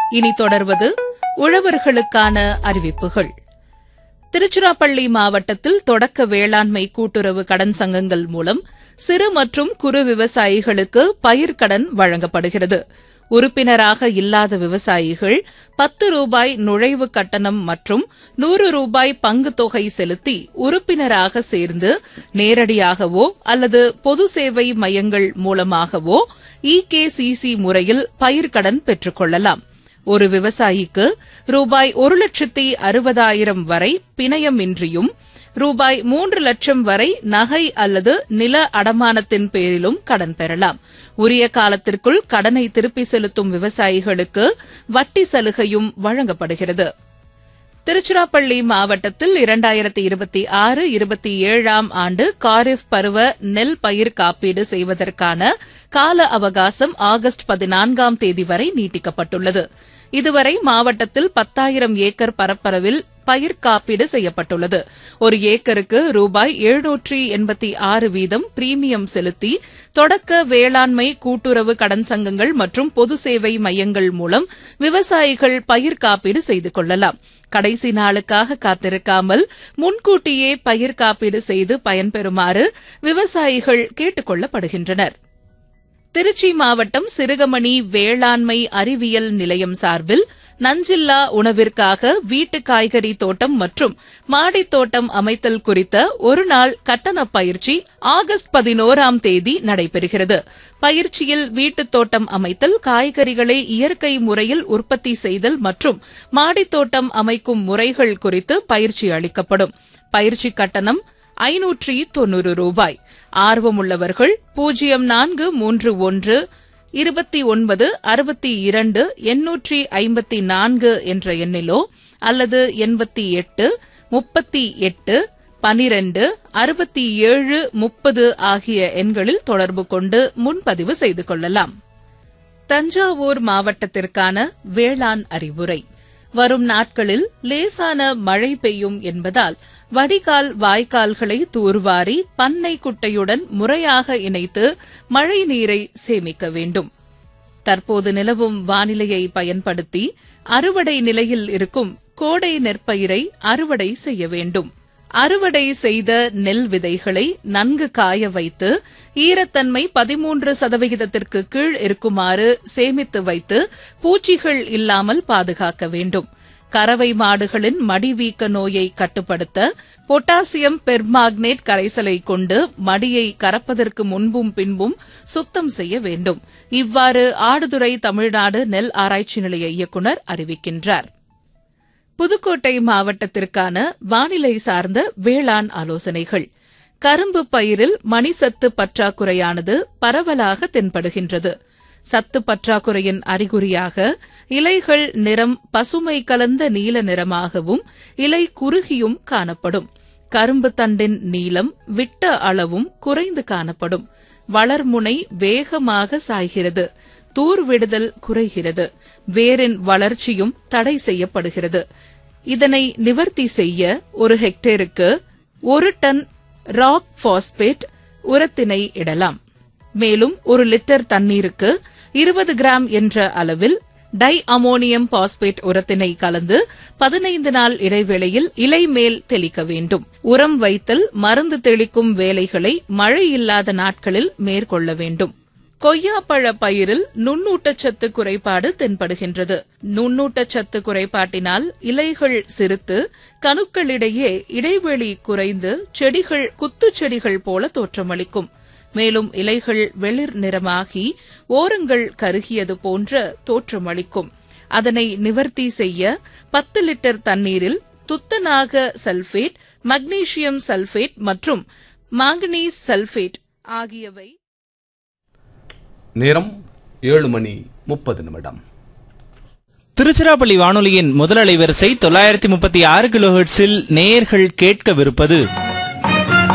இனி தொடர்வது உழவர்களுக்கான அறிவிப்புகள் திருச்சிராப்பள்ளி மாவட்டத்தில் தொடக்க வேளாண்மை கூட்டுறவு கடன் சங்கங்கள் மூலம் சிறு மற்றும் குறு விவசாயிகளுக்கு பயிர்க்கடன் வழங்கப்படுகிறது உறுப்பினராக இல்லாத விவசாயிகள் பத்து ரூபாய் நுழைவு கட்டணம் மற்றும் நூறு ரூபாய் பங்கு தொகை செலுத்தி உறுப்பினராக சேர்ந்து நேரடியாகவோ அல்லது பொது சேவை மையங்கள் மூலமாகவோ இகேசிசி முறையில் பயிர்க்கடன் பெற்றுக் கொள்ளலாம் ஒரு விவசாயிக்கு ரூபாய் ஒரு லட்சத்தி அறுபதாயிரம் வரை பிணையமின்றியும் ரூபாய் மூன்று லட்சம் வரை நகை அல்லது நில அடமானத்தின் பேரிலும் கடன் பெறலாம் உரிய காலத்திற்குள் கடனை திருப்பி செலுத்தும் விவசாயிகளுக்கு வட்டி சலுகையும் வழங்கப்படுகிறது திருச்சிராப்பள்ளி மாவட்டத்தில் இரண்டாயிரத்தி இருபத்தி ஆறு இருபத்தி ஏழாம் ஆண்டு காரிஃப் பருவ நெல் பயிர் காப்பீடு செய்வதற்கான கால அவகாசம் ஆகஸ்ட் பதினான்காம் தேதி வரை நீட்டிக்கப்பட்டுள்ளது இதுவரை மாவட்டத்தில் பத்தாயிரம் ஏக்கர் பரப்பளவில் பயிர் காப்பீடு செய்யப்பட்டுள்ளது ஒரு ஏக்கருக்கு ரூபாய் எழுநூற்றி எண்பத்தி ஆறு வீதம் பிரீமியம் செலுத்தி தொடக்க வேளாண்மை கூட்டுறவு கடன் சங்கங்கள் மற்றும் பொது சேவை மையங்கள் மூலம் விவசாயிகள் பயிர் காப்பீடு செய்து கொள்ளலாம் கடைசி நாளுக்காக காத்திருக்காமல் முன்கூட்டியே பயிர் காப்பீடு செய்து பயன்பெறுமாறு விவசாயிகள் கேட்டுக் கொள்ளப்படுகின்றனர் திருச்சி மாவட்டம் சிறுகமணி வேளாண்மை அறிவியல் நிலையம் சார்பில் நஞ்சில்லா உணவிற்காக வீட்டு காய்கறி தோட்டம் மற்றும் மாடித் தோட்டம் அமைத்தல் குறித்த ஒருநாள் கட்டண பயிற்சி ஆகஸ்ட் பதினோராம் தேதி நடைபெறுகிறது பயிற்சியில் வீட்டுத் தோட்டம் அமைத்தல் காய்கறிகளை இயற்கை முறையில் உற்பத்தி செய்தல் மற்றும் மாடித் தோட்டம் அமைக்கும் முறைகள் குறித்து பயிற்சி அளிக்கப்படும் பயிற்சி கட்டணம் ஐநூற்றி தொன்னூறு ரூபாய் ஆர்வமுள்ளவர்கள் பூஜ்ஜியம் நான்கு மூன்று ஒன்று இருபத்தி ஒன்பது அறுபத்தி இரண்டு எண்ணூற்றி ஐம்பத்தி நான்கு என்ற எண்ணிலோ அல்லது எண்பத்தி எட்டு முப்பத்தி எட்டு பனிரெண்டு அறுபத்தி ஏழு முப்பது ஆகிய எண்களில் தொடர்பு கொண்டு முன்பதிவு செய்து கொள்ளலாம் தஞ்சாவூர் மாவட்டத்திற்கான வேளாண் அறிவுரை வரும் நாட்களில் லேசான மழை பெய்யும் என்பதால் வடிகால் வாய்க்கால்களை தூர்வாரி பண்ணை குட்டையுடன் முறையாக இணைத்து மழை நீரை சேமிக்க வேண்டும் தற்போது நிலவும் வானிலையை பயன்படுத்தி அறுவடை நிலையில் இருக்கும் கோடை நெற்பயிரை அறுவடை செய்ய வேண்டும் அறுவடை செய்த நெல் விதைகளை நன்கு காய வைத்து ஈரத்தன்மை பதிமூன்று சதவிகிதத்திற்கு கீழ் இருக்குமாறு சேமித்து வைத்து பூச்சிகள் இல்லாமல் பாதுகாக்க வேண்டும் கறவை மாடுகளின் மடிவீக்க நோயை கட்டுப்படுத்த பொட்டாசியம் பெர்மாக்னேட் கரைசலை கொண்டு மடியை கறப்பதற்கு முன்பும் பின்பும் சுத்தம் செய்ய வேண்டும் இவ்வாறு ஆடுதுறை தமிழ்நாடு நெல் ஆராய்ச்சி நிலைய இயக்குநர் அறிவிக்கின்றார் புதுக்கோட்டை மாவட்டத்திற்கான வானிலை சார்ந்த வேளாண் ஆலோசனைகள் கரும்பு பயிரில் மணிசத்து பற்றாக்குறையானது பரவலாக தென்படுகின்றது சத்து பற்றாக்குறையின் அறிகுறியாக இலைகள் நிறம் பசுமை கலந்த நீல நிறமாகவும் இலை குறுகியும் காணப்படும் கரும்பு தண்டின் நீளம் விட்ட அளவும் குறைந்து காணப்படும் வளர்முனை வேகமாக சாய்கிறது தூர் விடுதல் குறைகிறது வேரின் வளர்ச்சியும் தடை செய்யப்படுகிறது இதனை நிவர்த்தி செய்ய ஒரு ஹெக்டேருக்கு ஒரு டன் ராக் பாஸ்பேட் உரத்தினை இடலாம் மேலும் ஒரு லிட்டர் தண்ணீருக்கு இருபது கிராம் என்ற அளவில் டை அமோனியம் பாஸ்பேட் உரத்தினை கலந்து பதினைந்து நாள் இடைவேளையில் இலை மேல் தெளிக்க வேண்டும் உரம் வைத்தல் மருந்து தெளிக்கும் வேலைகளை மழை இல்லாத நாட்களில் மேற்கொள்ள வேண்டும் கொய்யாப்பழ பயிரில் நுண்ணூட்டச்சத்து குறைபாடு தென்படுகின்றது நுண்ணூட்டச்சத்து குறைபாட்டினால் இலைகள் சிறுத்து கணுக்களிடையே இடைவெளி குறைந்து செடிகள் குத்துச்செடிகள் போல தோற்றமளிக்கும் மேலும் இலைகள் வெளிர் நிறமாகி ஓரங்கள் கருகியது போன்ற தோற்றமளிக்கும் அதனை நிவர்த்தி செய்ய பத்து லிட்டர் தண்ணீரில் துத்தநாக சல்பேட் மக்னீசியம் சல்பேட் மற்றும் மாங்கனீஸ் சல்பேட் ஆகியவை நேரம் ஏழு மணி முப்பது நிமிடம் திருச்சிராப்பள்ளி வானொலியின் முதல் அலைவரிசை தொள்ளாயிரத்தி முப்பத்தி ஆறு கிலோஹெர்ட்ஸில் நேயர்கள் கேட்கவிருப்பது